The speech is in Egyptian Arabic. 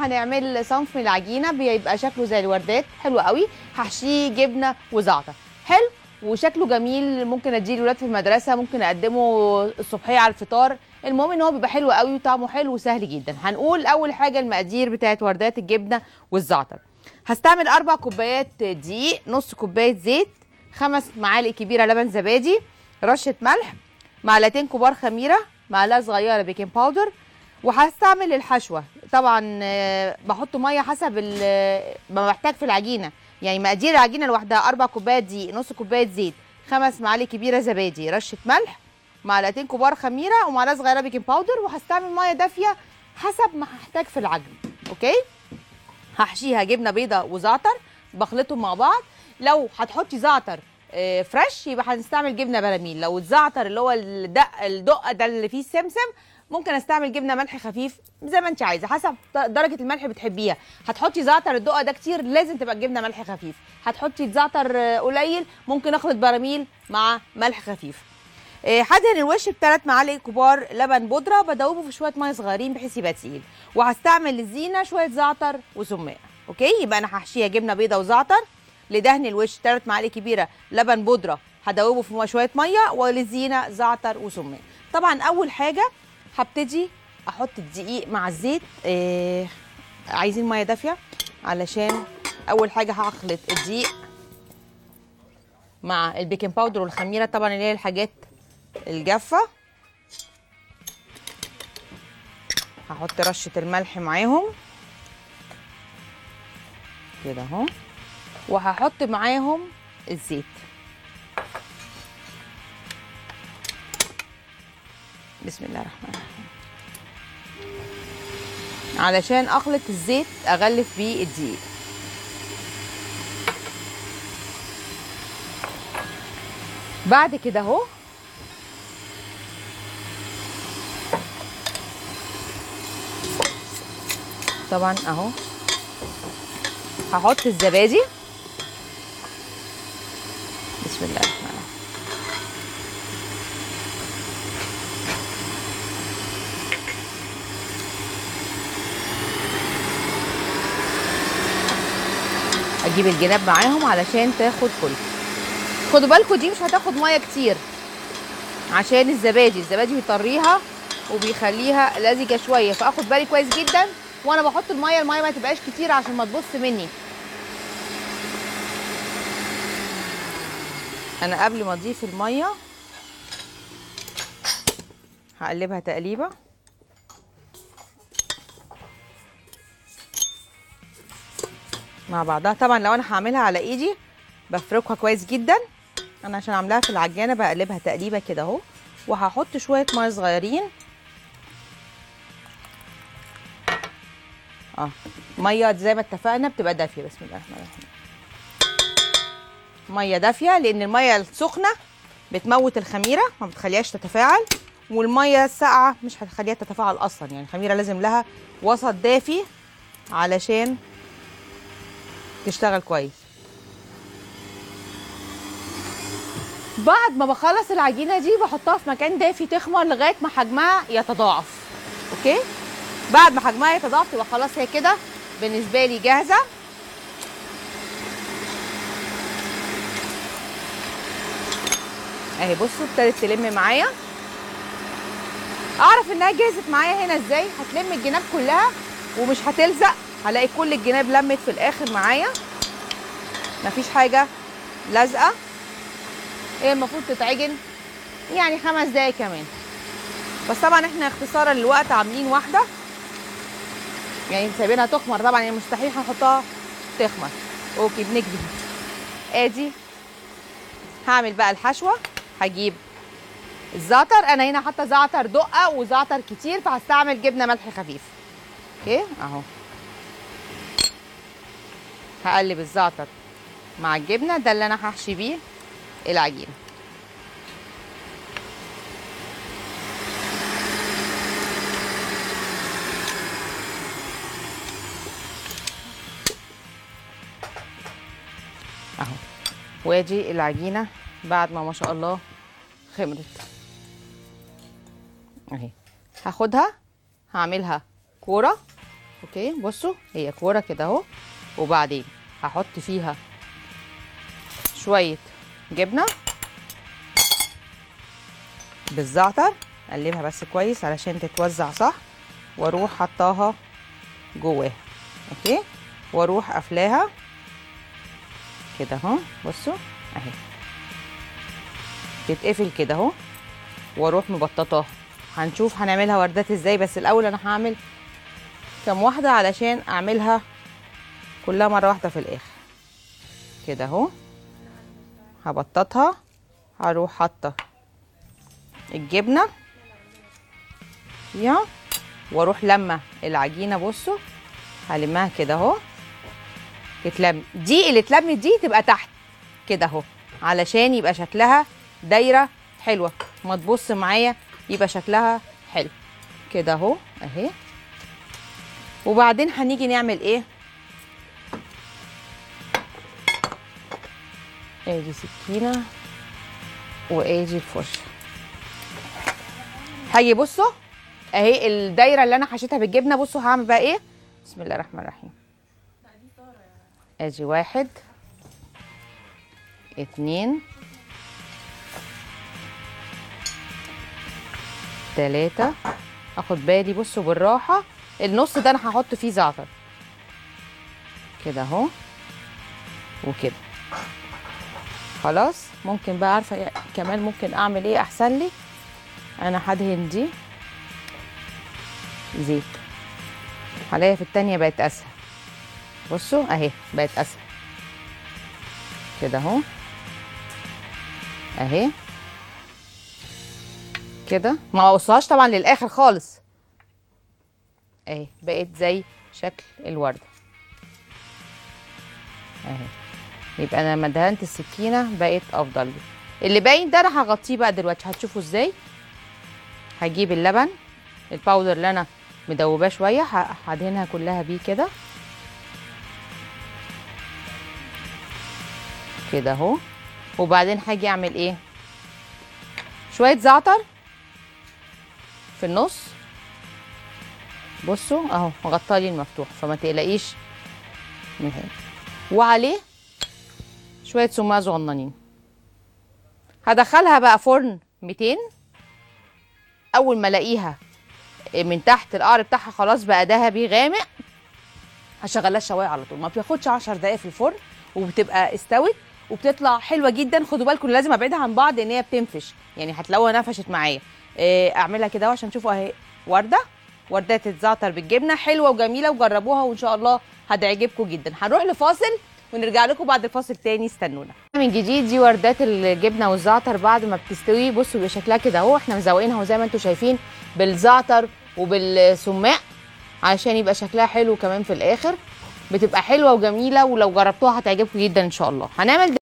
هنعمل صنف من العجينه بيبقى شكله زي الوردات حلو قوي هحشيه جبنه وزعتر حلو وشكله جميل ممكن اديه للولاد في المدرسه ممكن اقدمه الصبحيه على الفطار المهم ان هو بيبقى حلو قوي وطعمه حلو وسهل جدا هنقول اول حاجه المقادير بتاعت وردات الجبنه والزعتر هستعمل اربع كوبايات دقيق نص كوبايه زيت خمس معالق كبيره لبن زبادي رشه ملح معلقتين كبار خميره معلقه صغيره بيكنج باودر وهستعمل الحشوه طبعا آه، بحط ميه حسب ال- ما محتاج في العجينه يعني مقادير العجينه لوحدها اربع كوبايات دقيق نص كوبايه زيت خمس معالق كبيره زبادي رشه ملح معلقتين كبار خميره ومعلقه صغيره بيكنج باودر وهستعمل ميه دافيه حسب ما هحتاج في العجن اوكي هحشيها جبنه بيضه وزعتر بخلطهم مع بعض لو هتحطي زعتر آه، فريش يبقى هنستعمل جبنه براميل لو الزعتر اللي هو الدق الدقه ده اللي فيه السمسم ممكن استعمل جبنه ملح خفيف زي ما انت عايزه حسب درجه الملح بتحبيها هتحطي زعتر الدقه ده كتير لازم تبقى الجبنه ملح خفيف هتحطي زعتر آه، قليل ممكن اخلط براميل مع ملح خفيف آه، هدهن الوش بثلاث معالق كبار لبن بودره بدوبه في شويه ميه صغيرين بحيث يبقى تقيل وهستعمل للزينه شويه زعتر وسماق اوكي يبقى انا هحشيها جبنه بيضه وزعتر لدهن الوش ثلاث معالق كبيره لبن بودره هدوبه في شويه ميه وللزينه زعتر وسماق طبعا اول حاجه هبتدي احط الدقيق مع الزيت آه عايزين ميه دافيه علشان اول حاجه هخلط الدقيق مع البيكنج باودر والخميره طبعا اللي هي الحاجات الجافه هحط رشه الملح معاهم كده اهو وهحط معاهم الزيت بسم الله الرحمن الرحيم علشان اخلط الزيت اغلف بيه الدقيق بعد كده اهو طبعا اهو هحط الزبادي بسم الله الرحمن الرحيم اجيب الجناب معاهم علشان تاخد كل خدوا بالكم دي مش هتاخد ميه كتير عشان الزبادي الزبادي بيطريها وبيخليها لزجه شويه فاخد بالي كويس جدا وانا بحط الميه الميه ما تبقاش كتير عشان ما تبص مني انا قبل ما اضيف الميه هقلبها تقليبه مع بعضها طبعا لو انا هعملها على ايدي بفركها كويس جدا انا عشان عاملاها في العجانه بقلبها تقليبه كده اهو وهحط شويه ميه صغيرين اه ميه زي ما اتفقنا بتبقى دافيه بسم الله الرحمن الرحيم ميه دافيه لان الميه السخنه بتموت الخميره ما بتخليهاش تتفاعل والميه الساقعه مش هتخليها تتفاعل اصلا يعني الخميره لازم لها وسط دافي علشان تشتغل كويس بعد ما بخلص العجينه دي بحطها في مكان دافي تخمر لغايه ما حجمها يتضاعف اوكي بعد ما حجمها يتضاعف تبقى خلاص هي كده بالنسبه لي جاهزه اهي بصوا ابتدت تلم معايا اعرف انها جهزت معايا هنا ازاي هتلم الجناب كلها ومش هتلزق هلاقي كل الجناب لمت في الاخر معايا مفيش حاجه لازقه هي المفروض تتعجن يعني خمس دقايق كمان بس طبعا احنا اختصارا للوقت عاملين واحده يعني سايبينها تخمر طبعا يعني مستحيل هنحطها تخمر اوكي بنكذب ادي هعمل بقى الحشوه هجيب الزعتر انا هنا حاطه زعتر دقه وزعتر كتير فهستعمل جبنه ملح خفيف اوكي اهو هقلب الزعتر مع الجبنه ده اللي انا هحشي بيه العجينه اهو وادي العجينه بعد ما ما شاء الله خمرت اهي هاخدها هعملها كوره اوكي بصوا هي كوره كده اهو وبعدين هحط فيها شويه جبنه بالزعتر اقلبها بس كويس علشان تتوزع صح واروح حطاها جواها اوكي واروح قافلاها كده اهو بصوا اهي تتقفل كده اهو واروح مبططاها هنشوف هنعملها وردات ازاي بس الاول انا هعمل كام واحده علشان اعملها كلها مره واحده في الاخر كده اهو هبططها هروح حاطه الجبنه فيها واروح لما العجينه بصوا هلمها كده اهو تتلم دي اللي اتلمت دي تبقى تحت كده اهو علشان يبقى شكلها دايره حلوه ما تبص معايا يبقى شكلها حلو كده اهو اهي وبعدين هنيجي نعمل ايه ادي سكينه وادي الفرشه هاجي بصوا اهي الدايره اللي انا حشيتها بالجبنه بصوا هعمل بقى ايه بسم الله الرحمن الرحيم ادي واحد اتنين تلاتة اخد بالي بصوا بالراحة النص ده انا هحط فيه زعتر كده اهو وكده خلاص ممكن بقى عارفة إيه كمان ممكن اعمل ايه احسن لي انا هدهن دي زيت هلاقيها في التانية بقت اسهل بصوا اهي بقت اسهل كده اهو اهي كده ما اوصلهاش طبعا للاخر خالص اهي بقت زي شكل الورده اهي يبقى انا لما دهنت السكينه بقت افضل لي اللي باين ده انا هغطيه بقى دلوقتي هتشوفوا ازاي هجيب اللبن الباودر اللي انا مدوباه شويه ه- هدهنها كلها بيه كده كده اهو وبعدين هاجي اعمل ايه شويه زعتر في النص بصوا اهو غطالي المفتوح فما تقلقيش من هنا وعليه شويه سماعه صغننين هدخلها بقى فرن 200 اول ما الاقيها من تحت القعر بتاعها خلاص بقى ذهبي غامق هشغلها الشوايه على طول ما بياخدش 10 دقايق في الفرن وبتبقى استوت وبتطلع حلوه جدا خدوا بالكم لازم ابعدها عن بعض ان هي بتنفش يعني هتلاقوها نفشت معايا إيه، اعملها كده أهو عشان تشوفوا اهي ورده وردات الزعتر بالجبنه حلوه وجميله وجربوها وان شاء الله هتعجبكم جدا هنروح لفاصل ونرجع لكم بعد الفاصل تاني استنونا من جديد دي وردات الجبنه والزعتر بعد ما بتستوي بصوا بيبقى شكلها كده اهو احنا مزوقينها وزي ما انتم شايفين بالزعتر وبالسماق عشان يبقى شكلها حلو كمان في الاخر بتبقى حلوه وجميله ولو جربتوها هتعجبكم جدا ان شاء الله هنعمل